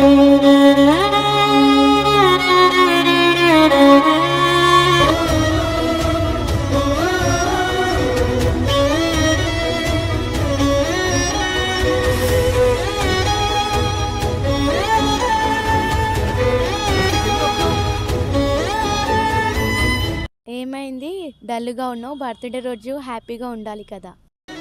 ఏమైంది డల్గా ఉన్నావు బర్త్డే రోజు హ్యాపీగా ఉండాలి కదా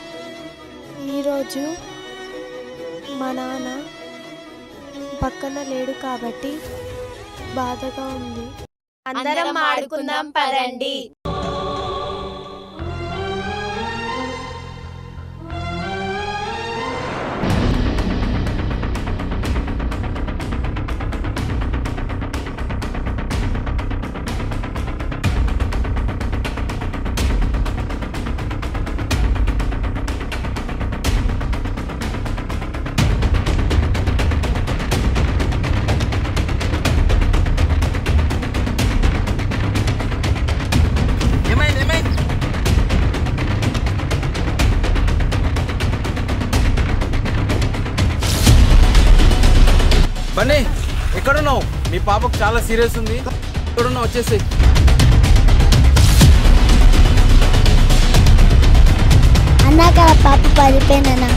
ఈరోజు మా నాన్న పక్కన లేడు కాబట్టి బాధగా ఉంది అందరం ఆడుకుందాం పదండి ఏమైంది ఏమైంది బన్నీ ఎక్కడున్నావు మీ పాపకు చాలా సీరియస్ ఉంది ఎక్కడున్నావు వచ్చేసి అన్నాక పాప పడిపోయినా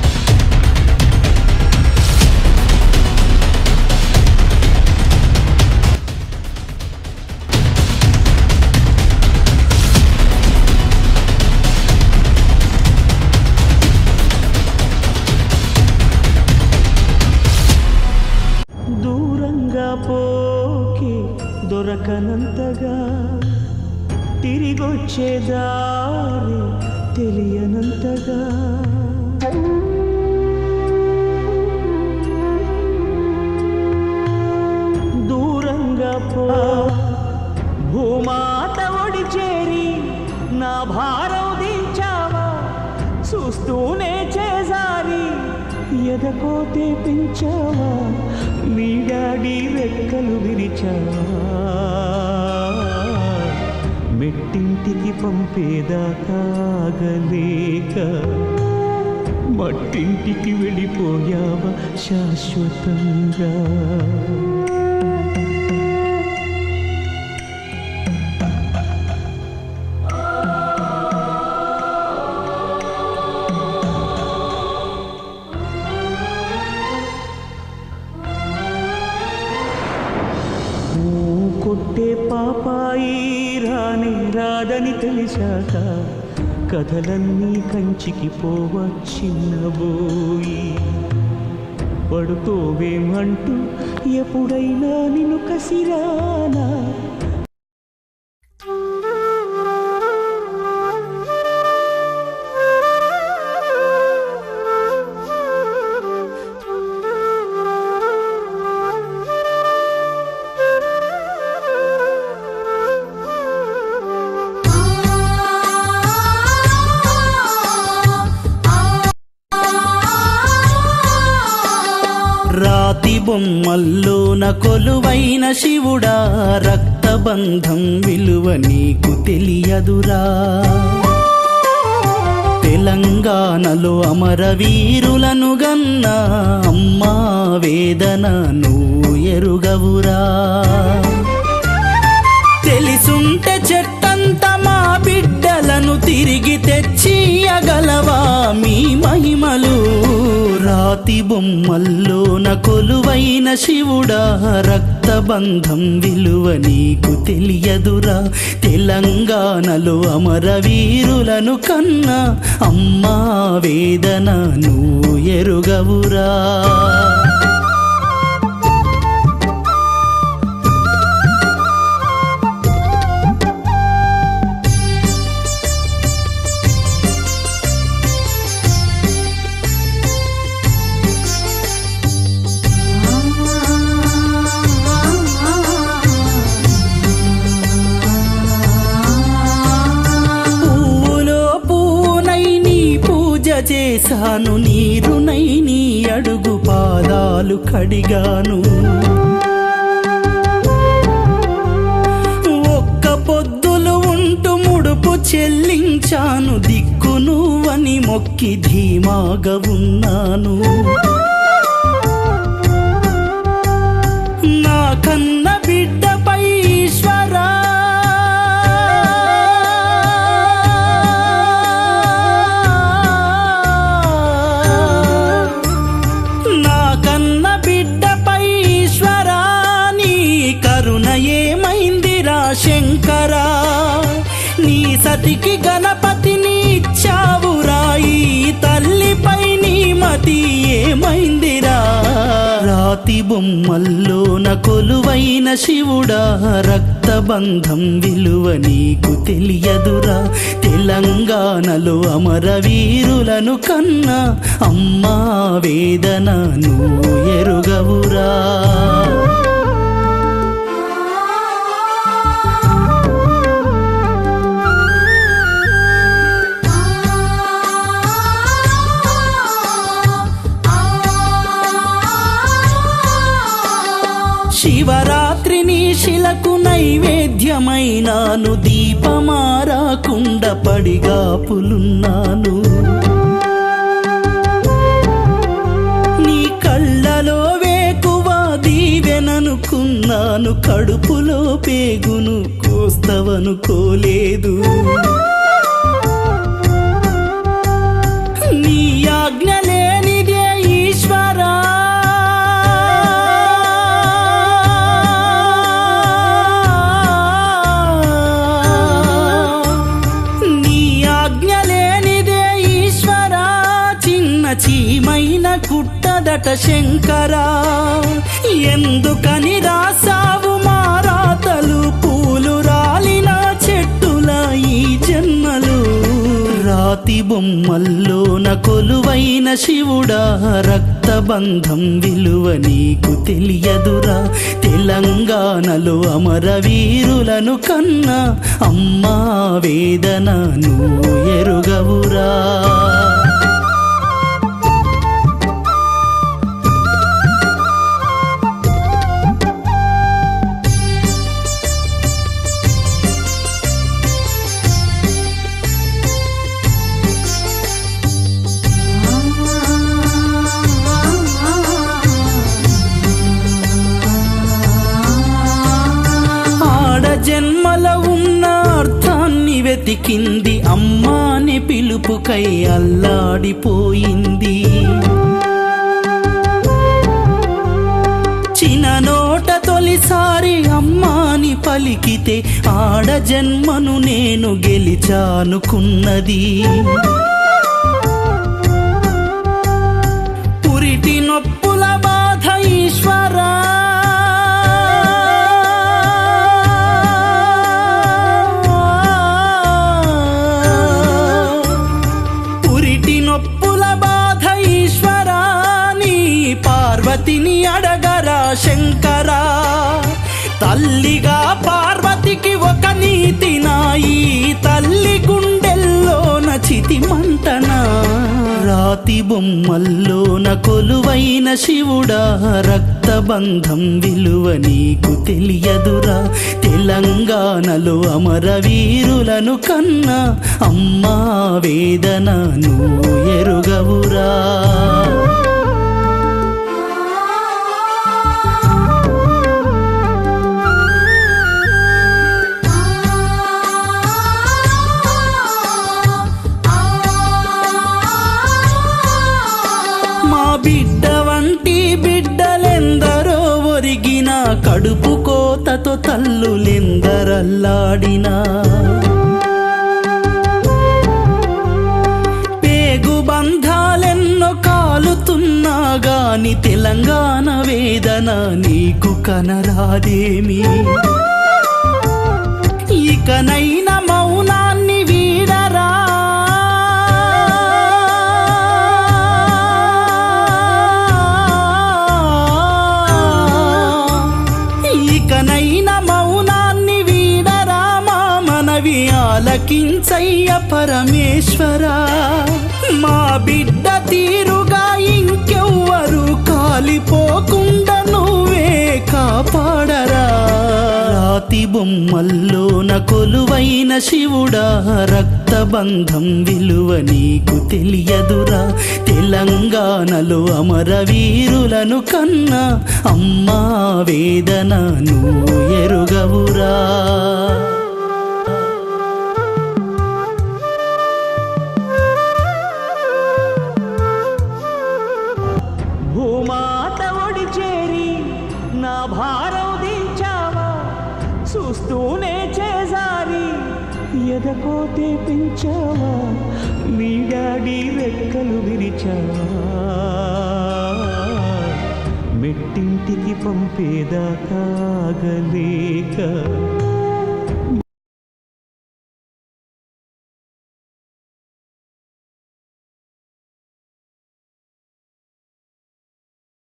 దూరంగా పోకి దొరకనంతగా తిరిగొచ్చే దారి తెలియనంతగా దూరంగా పో భూమాత ఒడి చేరి నా భారం దించావా చూస్తూనే చేజారి ఎదకోతే పెంచావా నీ డాడీ రెక్కలు విరిచావా మెట్టింటికి పంపేదాకా ఆగలేక మట్టింటికి వెళ్ళిపోయావా శాశ్వతంగా ఊ కొట్టే పాపాయి రాని రాదని తెలిసాక కథలన్నీ కంచికి పోవచ్చిన్నబోయి పడుకోవేమంటూ ఎప్పుడైనా నిన్ను కసిరానా రాతి బొమ్మల్లోన కొలువైన శివుడా రక్తబంధం విలువ నీకు తెలియదురా తెలంగాణలో అమరవీరులను గన్న అమ్మా వేదన నువ్వు ఎరుగవురా తెలిసుంటే చెట్టంత మా బిడ్డలను తిరిగి తెచ్చియగలవా మీ మహిమలు రాతి బొమ్మల్లోన కొలువైన శివుడా రక్తబంధం విలువ నీకు తెలియదురా తెలంగాణలో అమరవీరులను కన్నా అమ్మా వేదన నువ్వు ఎరుగవురా పువ్వులో పూనై నీ పూజ చేశాను నీరునై నీ అడుగు పాదాలు కడిగాను ఒక్క పొద్దులు ఉంటూ ముడుపు చెల్లించాను దిక్కు నువ్వని మొక్కి ధీమాగా ఉన్నాను బిడ్డపై ఈశ్వరా నా కన్న బిడ్డపై ఈశ్వరా నీ కరుణ ఏమైందిరా శంకరా నీ సతికి గణపతిని ఇచ్చావురా ఈ తల్లిపై నీ మతి ఏమైందిరా రాతి బొమ్మల్లోన కొలువైన శివుడా రక్తబంధం విలువ నీకు తెలియదురా తెలంగాణలో అమరవీరులను కన్నా అమ్మా వేదన నువ్వు ఎరుగవురా శివరాత్రిని శిలకు నైవేద్యమైనాను దీపమారాకుండ పడిగాపులున్నాను నీ కళ్ళలో వేకువ దీవెననుకున్నాను కడుపులో పేగును కోస్తవనుకోలేదు నీ ఆజ్ఞ లేనిదే ఈశ్వరా నీ ఆజ్ఞ లేనిదే ఈశ్వరా చిన్న చీమైన కుట్టదట శంకరా ఎందుకని రాసావు మారాతలు పూలు రాలిన చెట్టుల ఈ జన్మలు రాతి బొమ్మల్లోన కొలువైన శివుడా రక్తబంధం విలువ నీకు తెలియదురా తెలంగాణలో అమరవీరులను కన్నా అమ్మా వేదన నువ్వు ఎరుగవురా ఆడ జన్మల ఉన్న అర్థాన్ని వెతికింది అమ్మాని పిలుపుకై అల్లాడిపోయింది చిన్న నోట తొలిసారి అమ్మాని పలికితే ఆడ జన్మను నేను గెలిచానుకున్నది పురిటి నొప్పుల బాధ ఈశ్వరా పురిటి నొప్పుల బాధ ఈశ్వరా నీ పార్వతిని అడగరా శంకరా తల్లిగా పార్వతికి ఒక నీతి నాయి తల్లి గుండెల్లోన చితి మంటనా రాతి బొమ్మల్లోన కొలువైన శివుడా రక్తబంధం విలువ నీకు తెలియదురా తెలంగాణలో అమరవీరులను కన్నా అమ్మా వేదన నువ్వు ఎరుగవురా మా బిడ్డ వంటి బిడ్డలెందరో ఒరిగిన కడుపు కోతతో తల్లులెందరల్లాడినా పేగు బంధాలెన్నో కాలుతున్నా గాని తెలంగాణ వేదన నీకు కనరాదేమి ఇకనైన మౌనాన్ని వీడరా ఇకనైన మౌనాన్ని వీడరా మా మనవి ఆలకించయ్య పరమేశ్వరా మా బిడ్డ తీరుగా ఇంకెవ్వరు కాలిపోకుండా నువ్వే కాపాడరా రాతి బొమ్మల్లోన కొలువైన శివుడా రక్తబంధం విలువ నీకు తెలియదురా తెలంగాణలో అమరవీరులను కన్నా అమ్మా వేదన నువ్వు ఎరుగవురా భూమాత ఒడి చేరి నా భారం దించావా చూస్తూనే చేసారి ఎదకోతే పెంచావా నీ డాడీ రెక్కలు విరిచావా మెట్టింటికి పంపేదాకాగలేక